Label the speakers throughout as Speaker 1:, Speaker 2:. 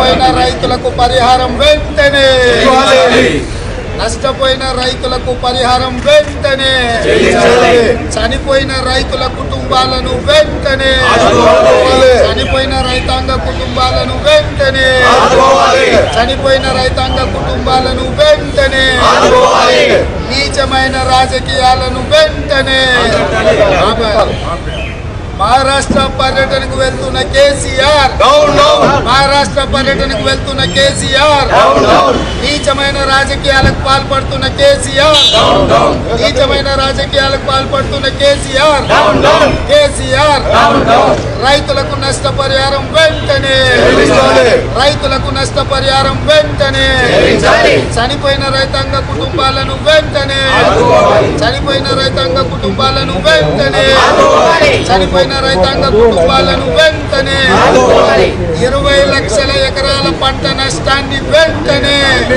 Speaker 1: నష్టపోయిన రైతులకు పరిహారం వెంటనే
Speaker 2: ఇవ్వాలి.
Speaker 1: నష్టపోయిన రైతులకు పరిహారం వెంటనే
Speaker 2: చెల్లించాలి.
Speaker 1: చనిపోయిన రైతుల కుటుంబాలను వెంటనే
Speaker 2: ఆదుకోవాలి.
Speaker 1: చనిపోయిన రైతాంగ కుటుంబాలను వెంటనే
Speaker 2: ఆదుకోవాలి.
Speaker 1: చనిపోయిన రైతాంగ కుటుంబాలను వెంటనే
Speaker 2: ఆదుకోవాలి.
Speaker 1: నీచమైన రాజకీయాలను వెంటనే ఆపాలి. మహారాష్ట్ర పర్యటనకు వెళ్తున్న కేసీఆర్
Speaker 2: డౌన్ డౌన్
Speaker 1: మహారాష్ట్ర పర్యటనకు వెళ్తున్న కేసీఆర్
Speaker 2: డౌన్ డౌన్
Speaker 1: నీచమైన రాజకీయాలకు పాల్పడుతున్న కేసీఆర్ నీచమైన రాజకీయాలకు పాల్పడుతున్న KCR
Speaker 2: down down
Speaker 1: KCR
Speaker 2: down down
Speaker 1: రైతులకు నష్టపరిహారం వెంటనే
Speaker 2: చెల్లించాలి.
Speaker 1: రైతులకు నష్టపరిహారం వెంటనే
Speaker 2: చెల్లించాలి.
Speaker 1: చనిపోయిన రైతాంగ కుటుంబాలను వెంటనే
Speaker 2: ఆదుకోవాలి.
Speaker 1: చనిపోయిన రైతాంగ కుటుంబాలను వెంటనే
Speaker 2: ఆదుకోవాలి.
Speaker 1: చనిపోయిన రైతాంగ కుటుంబాలను వెంటనే
Speaker 2: ఆదుకోవాలి.
Speaker 1: ఇరవై లక్షల ఎకరాల పంట నష్టాన్ని వెంటనే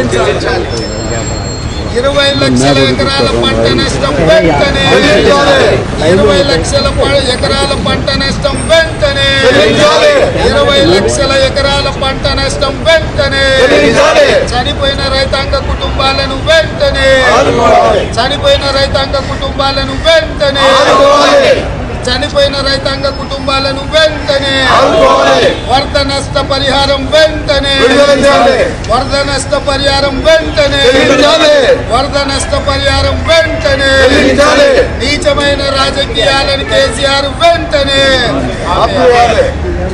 Speaker 1: ఇరవై లక్షల ఎకరాల పంట నష్టం వెంటనే
Speaker 2: చెల్లించాలి.
Speaker 1: ఇరవై లక్షల ప- ఎకరాల పంట నష్టం వెంటనే
Speaker 2: చెల్లించాలి.
Speaker 1: ఇరవై లక్షల ఎకరాల పంట నష్టం వెంటనే
Speaker 2: చెల్లించాలి.
Speaker 1: చనిపోయిన రైతాంగ కుటుంబాలను వెంటనే
Speaker 2: ఆదుకోవాలి.
Speaker 1: చనిపోయిన రైతాంగ కుటుంబాలను వెంటనే
Speaker 2: ఆదుకోవాలి.
Speaker 1: చనిపోయిన రైతాంగ కుటుంబాలను వెంటనే
Speaker 2: ఆదుకోవాలి.
Speaker 1: వరద నష్ట పరిహారం వెంటనే
Speaker 2: విడుదల చేయాలి.
Speaker 1: వరద నష్ట పరిహారం వెంటనే
Speaker 2: చెల్లించాలి.
Speaker 1: వరద నష్ట పరిహారం వెంటనే
Speaker 2: చెల్లించాలి.
Speaker 1: నీచమైన రాజకీయాలను కేసీఆర్ వెంటనే
Speaker 2: ఆపుకోవాలి.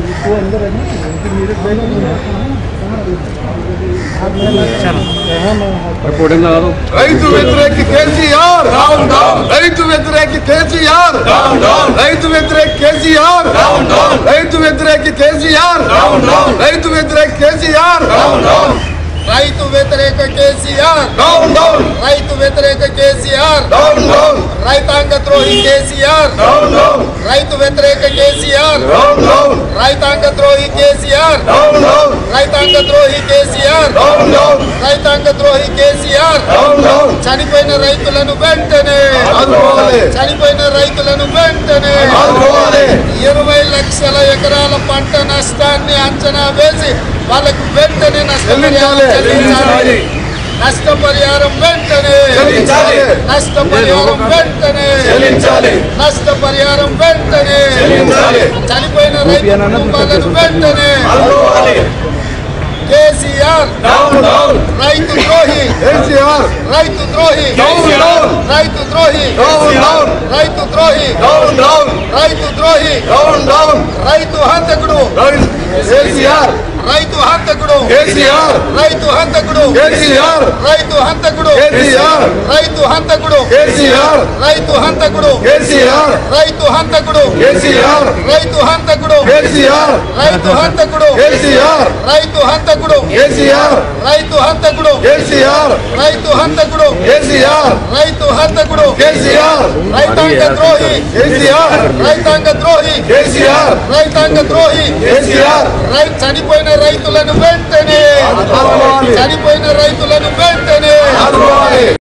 Speaker 2: రైతు వ్యతిరేకి కేసీఆర్
Speaker 3: డౌన్ డౌన్
Speaker 2: రైతు వ్యతిరేకి కేసీఆర్
Speaker 3: డౌన్ డౌన్
Speaker 2: రైతు వ్యతిరేకి కేసీఆర్
Speaker 3: డౌన్ డౌన్
Speaker 2: రైతు వ్యతిరేకి కేసీఆర్
Speaker 3: డౌన్ డౌన్
Speaker 2: రైతు వ్యతిరేకి కేసీఆర్
Speaker 3: డౌన్ డౌన్
Speaker 1: రైతు వ్యతిరేక కేసీఆర్
Speaker 2: డౌన్ డౌన్
Speaker 1: రైతు వ్యతిరేక కేసీఆర్
Speaker 2: డౌన్ డౌన్
Speaker 1: రైతాంగ ద్రోహి కేసీఆర్
Speaker 2: డౌన్ డౌన్
Speaker 1: రైతు వ్యతిరేక కేసీఆర్
Speaker 2: డౌన్ డౌన్
Speaker 1: రైతాంగ ద్రోహి కేసీఆర్
Speaker 2: డౌన్ డౌన్
Speaker 1: రైతాంగ ద్రోహి కేసీఆర్
Speaker 2: డౌన్ డౌన్
Speaker 1: రైతాంగ ద్రోహి కేసీఆర్
Speaker 2: డౌన్ డౌన్
Speaker 1: చనిపోయిన రైతులను వెంటనే
Speaker 2: ఆదుకోవాలి.
Speaker 1: చనిపోయిన రైతులను వెంటనే
Speaker 2: ఆదుకోవాలి.
Speaker 1: ఇరవై లక్షల ఎకరాల పంట నష్టాన్ని అంచనా వేసి వాళ్ళకు వెంటనే నష్టపరిహారం
Speaker 2: చెల్లించాలి.
Speaker 1: చెల్లించాలి నష్టపరిహారం వెంటనే
Speaker 2: చెల్లించాలి.
Speaker 1: నష్టపరిహారం వెంటనే
Speaker 2: చెల్లించాలి.
Speaker 1: నష్టపరిహారం వెంటనే
Speaker 2: చెల్లించాలి.
Speaker 1: చనిపోయిన రైతు కుటుంబాలను వెంటనే
Speaker 2: ఆదుకోవాలి.
Speaker 1: కేసీఆర్
Speaker 2: డౌన్ డౌన్
Speaker 1: రైతు ద్రోహి
Speaker 2: కేసీఆర్
Speaker 1: రైతు ద్రోహి
Speaker 2: డౌన్ డౌన్
Speaker 1: రైతు ద్రోహి
Speaker 2: డౌన్ డౌన్
Speaker 1: రైతు ద్రోహి
Speaker 2: డౌన్ డౌన్
Speaker 1: రైతు ద్రోహి
Speaker 2: డౌన్ డౌన్
Speaker 1: రైతు హంతకుడు
Speaker 2: డౌన్ కేసీఆర్
Speaker 1: రైతు హంతకుడు
Speaker 2: కేసీఆర్
Speaker 1: రైతు హంతకుడు
Speaker 2: కేసీఆర్
Speaker 1: రైతు హంతకుడు
Speaker 2: కేసీఆర్
Speaker 1: రైతు హంతకుడు
Speaker 2: కేసీఆర్
Speaker 1: రైతు హంతకుడు
Speaker 2: కేసీఆర్
Speaker 1: రైతు హంతకుడు
Speaker 2: కేసీఆర్
Speaker 1: రైతు హంతకుడు
Speaker 2: కేసీఆర్
Speaker 1: రైతు హంతకుడు
Speaker 2: కేసీఆర్
Speaker 1: రైతు హంతకుడు
Speaker 2: కేసీఆర్
Speaker 1: రైతు హంతకుడు
Speaker 2: కేసీఆర్
Speaker 1: రైతు హంతకుడు
Speaker 2: కేసీఆర్
Speaker 1: రైతు హంతకుడు
Speaker 2: కేసీఆర్
Speaker 1: రైతాంగ ద్రోహి
Speaker 2: కేసీఆర్
Speaker 1: రైతాంగ ద్రోహి
Speaker 2: కేసీఆర్
Speaker 1: రైతాంగ ద్రోహి
Speaker 2: కేసీఆర్
Speaker 1: రై చనిపోయిన రైతులను వెంటనే
Speaker 2: ఆదుకోవాలి.
Speaker 1: చనిపోయిన రైతులను వెంటనే
Speaker 2: ఆదుకోవాలి.